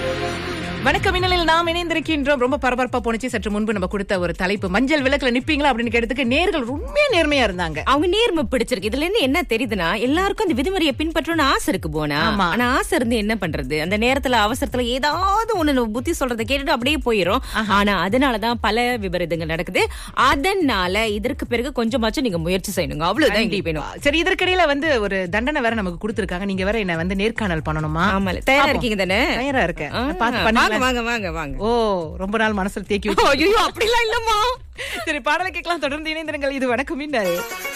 வணக்கம் மின்னலில் நாம் இணைந்திருக்கின்றோம் ரொம்ப பரபரப்பா போனுச்சு சற்று முன்பு நம்ம கொடுத்த ஒரு தலைப்பு மஞ்சள் விளக்குல நிப்பீங்களா அப்படின்னு கேட்டதுக்கு நேர்கள் உண்மையா நேர்மையா இருந்தாங்க அவங்க நேர்மை பிடிச்சிருக்கு இதுல இருந்து என்ன தெரியுதுன்னா எல்லாருக்கும் அந்த விதிமுறையை பின்பற்றணும்னு ஆசை இருக்கு போனா ஆமா. ஆனா ஆசை இருந்து என்ன பண்றது அந்த நேரத்துல அவசரத்துல ஏதாவது ஒண்ணு நம்ம புத்தி சொல்றதை கேட்டுட்டு அப்படியே போயிரும் ஆனா அதனாலதான் பல விபரீதங்கள் நடக்குது அதனால இதற்கு பிறகு கொஞ்சமாச்சும் நீங்க முயற்சி செய்யணுங்க அவ்வளவுதான் எங்களுக்கு வேணும் சரி இதற்கிடையில வந்து ஒரு தண்டனை வேற நமக்கு கொடுத்திருக்காங்க நீங்க வேற என்ன வந்து நேர்காணல் பண்ணணுமா ஆமால தயாரா பாப்போம். இருக்கீங்க தானே தயாரா இருக்கேன் ஆ, பார்த்து வாங்க பண்ணுங்களேன். வாங்க வாங்க வாங்க ஓ ரொம்ப நாள் மனசுல தேக்கி வச்சு ஐயோ அப்படிலாம் இல்லம்மா சரி பாடலை கேட்கலாம் தொடர்ந்து இணைந்திருங்கள் இது வணக்கம் மின்னல்